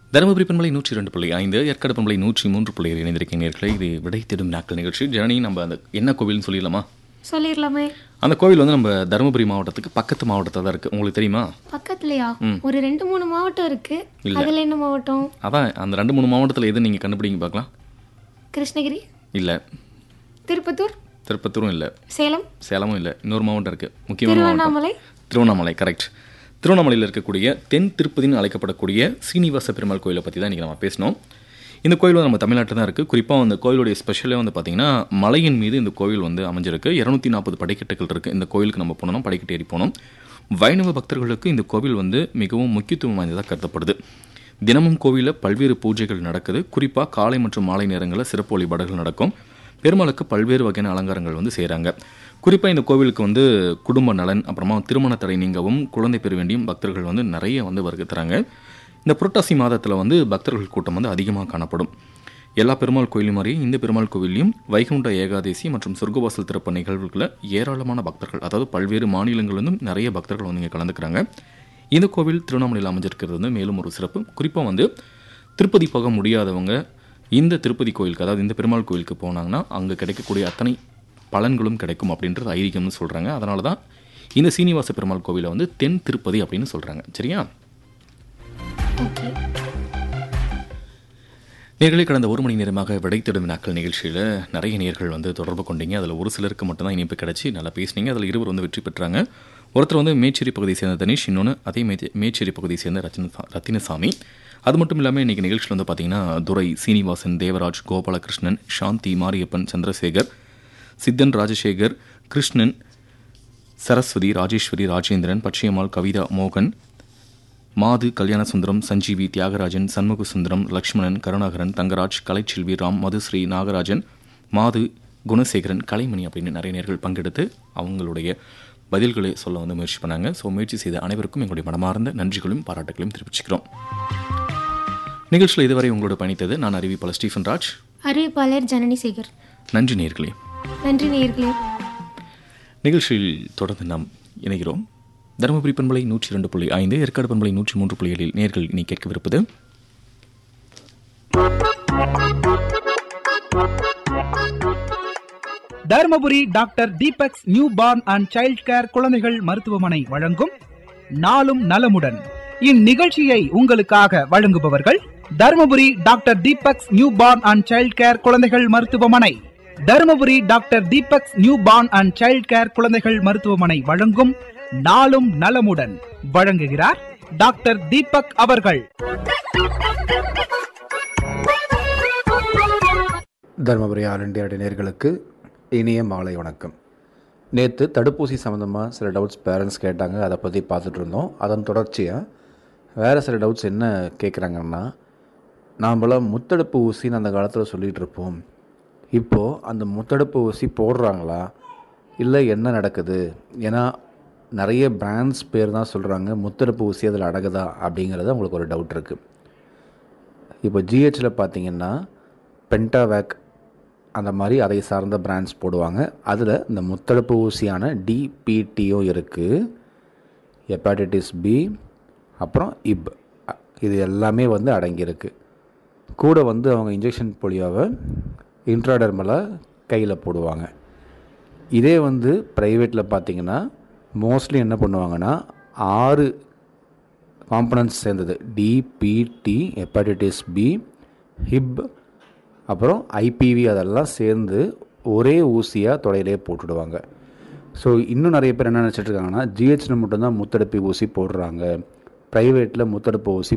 தருமபுரி பண்பலை நூற்றி இரண்டு புள்ளி ஐந்து ஏற்காடு பண்பலை நூற்றி மூன்று புள்ளி ஏழு இணைந்திருக்க நேர்களை இது விடை தேடும் நாட்கள் நிகழ்ச்சி ஜனனி நம்ம அந்த என்ன கோவில்னு சொல்லிடலாமா சொல்லிடலாமே அந்த கோவில் வந்து நம்ம தருமபுரி மாவட்டத்துக்கு பக்கத்து மாவட்டத்தில் தான் இருக்குது உங்களுக்கு தெரியுமா பக்கத்துலயா ஒரு ரெண்டு மூணு மாவட்டம் இருக்கு இல்ல. அதுல என்ன மாவட்டம் அதான் அந்த ரெண்டு மூணு மாவட்டத்தில் எது நீங்கள் கண்டுபிடிங்க பார்க்கலாம் கிருஷ்ணகிரி இல்லை திருப்பத்தூர் திருப்பத்தூரும் இல்லை சேலம் சேலமும் இல்லை இன்னொரு மாவட்டம் இருக்குது முக்கியமான மாவட்டம் திருவண்ணாமலை திருவண்ணாமலை கரெக்ட் திருவண்ணாமலையில் இருக்கக்கூடிய தென் திருப்பதின்னு அழைக்கப்படக்கூடிய சீனிவாச பெருமாள் கோயிலை பற்றி தான் இன்றைக்கி நம்ம பேசினோம் இந்த கோயில் வந்து நம்ம தமிழ்நாட்டில் தான் இருக்குது குறிப்பாக அந்த கோயிலுடைய ஸ்பெஷலே வந்து பார்த்திங்கன்னா மலையின் மீது இந்த கோயில் வந்து அமைஞ்சிருக்கு இரநூத்தி நாற்பது படிக்கட்டுகள் இருக்குது இந்த கோயிலுக்கு நம்ம போனோம் படிக்கட்டு ஏறி போனோம் வைணவ பக்தர்களுக்கு இந்த கோவில் வந்து மிகவும் முக்கியத்துவம் வாய்ந்ததாக கருதப்படுது தினமும் கோவிலில் பல்வேறு பூஜைகள் நடக்குது குறிப்பாக காலை மற்றும் மாலை நேரங்களில் சிறப்பு வழிபாடுகள் நடக்கும் பெருமாளுக்கு பல்வேறு வகையான அலங்காரங்கள் வந்து செய்கிறாங்க குறிப்பாக இந்த கோவிலுக்கு வந்து குடும்ப நலன் அப்புறமா திருமண தடை நீங்கவும் குழந்தை பெற வேண்டியும் பக்தர்கள் வந்து நிறைய வந்து வருகை தராங்க இந்த புரட்டாசி மாதத்தில் வந்து பக்தர்கள் கூட்டம் வந்து அதிகமாக காணப்படும் எல்லா பெருமாள் கோயிலும் மாதிரியே இந்த பெருமாள் கோவிலையும் வைகுண்ட ஏகாதேசி மற்றும் சொர்க்கவாசல் திறப்பு நிகழ்வுகளில் ஏராளமான பக்தர்கள் அதாவது பல்வேறு மாநிலங்களிலிருந்தும் நிறைய பக்தர்கள் வந்து இங்கே கலந்துக்கிறாங்க இந்த கோவில் திருவண்ணாமலையில் அமைஞ்சிருக்கிறது வந்து மேலும் ஒரு சிறப்பு குறிப்பாக வந்து திருப்பதி போக முடியாதவங்க இந்த திருப்பதி கோயிலுக்கு அதாவது இந்த பெருமாள் கோயிலுக்கு போனாங்கன்னா அங்கே கிடைக்கக்கூடிய அத்தனை பலன்களும் கிடைக்கும் அப்படின்றது ஐதீகம்னு சொல்கிறாங்க அதனால தான் இந்த சீனிவாச பெருமாள் கோவிலை வந்து தென் திருப்பதி அப்படின்னு சொல்கிறாங்க சரியா ஓகே நேர்களே கடந்த ஒரு மணி நேரமாக விடை தேடும் நாட்கள் நிகழ்ச்சியில் நிறைய நேர்கள் வந்து தொடர்பு கொண்டீங்க அதில் ஒரு சிலருக்கு மட்டும்தான் இணைப்பு கிடச்சி நல்லா பேசுனீங்க அதில் இருவர் வந்து வெற்றி பெற்றாங்க ஒருத்தர் வந்து மேச்சேரி பகுதியை சேர்ந்த தனிஷ் இன்னொன்று அதே மே மேச்சேரி பகுதியை சேர்ந்த ரத்தின ரத்தினசாமி அது மட்டும் இல்லாமல் இன்றைக்கி நிகழ்ச்சியில் வந்து பார்த்தீங்கன்னா துரை சீனிவாசன் தேவராஜ் கோபாலகிருஷ்ணன் சாந்தி மாரியப்பன் சந்திரசேகர் சித்தன் ராஜசேகர் கிருஷ்ணன் சரஸ்வதி ராஜேஸ்வரி ராஜேந்திரன் பச்சையம்மாள் கவிதா மோகன் மாது கல்யாணசுந்தரம் சஞ்சீவி தியாகராஜன் சண்முக சுந்தரம் லக்ஷ்மணன் கருணாகரன் தங்கராஜ் கலைச்செல்வி ராம் மதுஸ்ரீ நாகராஜன் மாது குணசேகரன் கலைமணி அப்படின்னு நிறைய நேர்கள் பங்கெடுத்து அவங்களுடைய பதில்களை சொல்ல வந்து முயற்சி பண்ணாங்க ஸோ முயற்சி செய்த அனைவருக்கும் எங்களுடைய மனமார்ந்த நன்றிகளும் பாராட்டுகளையும் தெரிவிச்சுக்கிறோம் நிகழ்ச்சியில் இதுவரை உங்களோட பயணித்தது நான் அறிவிப்பாளர் ஸ்டீஃபன் ராஜ் அறிவிப்பாளர் ஜனனி சேகர் நன்றி நேர்களே நன்றி நேயர்களே நிகழ்ச்சியில் தொடர்ந்து நாம் இணைகிறோம் தருமபுரி பண்பலை நூற்றி இரண்டு புள்ளி ஐந்து ஏற்காடு பண்பலை நூற்றி மூன்று புள்ளி ஏழில் நேர்கள் இனி கேட்கவிருப்பது Dharmapuri doctor Deepak's newborn and child care குழந்தைகள் மருத்துவமனை வழங்கும் நாளும் நலமுடன் இந்நிகழ்ச்சியை உங்களுக்காக வழங்குபவர்கள் Dharmapuri doctor Deepak's newborn and child care குழந்தைகள் மருத்துவமனை Dharmapuri doctor Deepak's newborn and child care குழந்தைகள் மருத்துவமனை வழங்கும் நாளும் நலமுடன் வழங்குகிறார் டாக்டர் தீபக் அவர்கள் தருமபுரி ஆல் இண்டியா நேர்களுக்கு இனிய மாலை வணக்கம் நேற்று தடுப்பூசி சம்மந்தமாக சில டவுட்ஸ் பேரண்ட்ஸ் கேட்டாங்க அதை பற்றி பார்த்துட்டு இருந்தோம் அதன் தொடர்ச்சியாக வேறு சில டவுட்ஸ் என்ன கேட்குறாங்கன்னா நாம்பளாம் முத்தடுப்பு ஊசின்னு அந்த காலத்தில் சொல்லிகிட்டு இருப்போம் இப்போது அந்த முத்தடுப்பு ஊசி போடுறாங்களா இல்லை என்ன நடக்குது ஏன்னா நிறைய பிராண்ட்ஸ் பேர் தான் சொல்கிறாங்க முத்தடுப்பு ஊசி அதில் அடகுதா அப்படிங்கிறது அவங்களுக்கு ஒரு டவுட் இருக்குது இப்போ ஜிஹெச்சில் பார்த்தீங்கன்னா பென்டாவேக் அந்த மாதிரி அதை சார்ந்த பிராண்ட்ஸ் போடுவாங்க அதில் இந்த முத்தடுப்பு ஊசியான டிபிடியும் இருக்குது ஹெப்பாட்டிட்டிஸ் பி அப்புறம் இப் இது எல்லாமே வந்து அடங்கியிருக்கு கூட வந்து அவங்க இன்ஜெக்ஷன் போலியோவை இன்ட்ராடர்மலாக கையில் போடுவாங்க இதே வந்து ப்ரைவேட்டில் பார்த்தீங்கன்னா மோஸ்ட்லி என்ன பண்ணுவாங்கன்னா ஆறு காம்பனன்ட்ஸ் சேர்ந்தது டிபிடி ஹெப்பாட்டிட்டிஸ் பி ஹிப் அப்புறம் ஐபிவி அதெல்லாம் சேர்ந்து ஒரே ஊசியாக தொடையிலே போட்டுடுவாங்க ஸோ இன்னும் நிறைய பேர் என்ன நினச்சிட்டு இருக்காங்கன்னா ஜிஹெச்சில் மட்டும்தான் முத்தடுப்பு ஊசி போடுறாங்க ப்ரைவேட்டில் முத்தடுப்பு ஊசி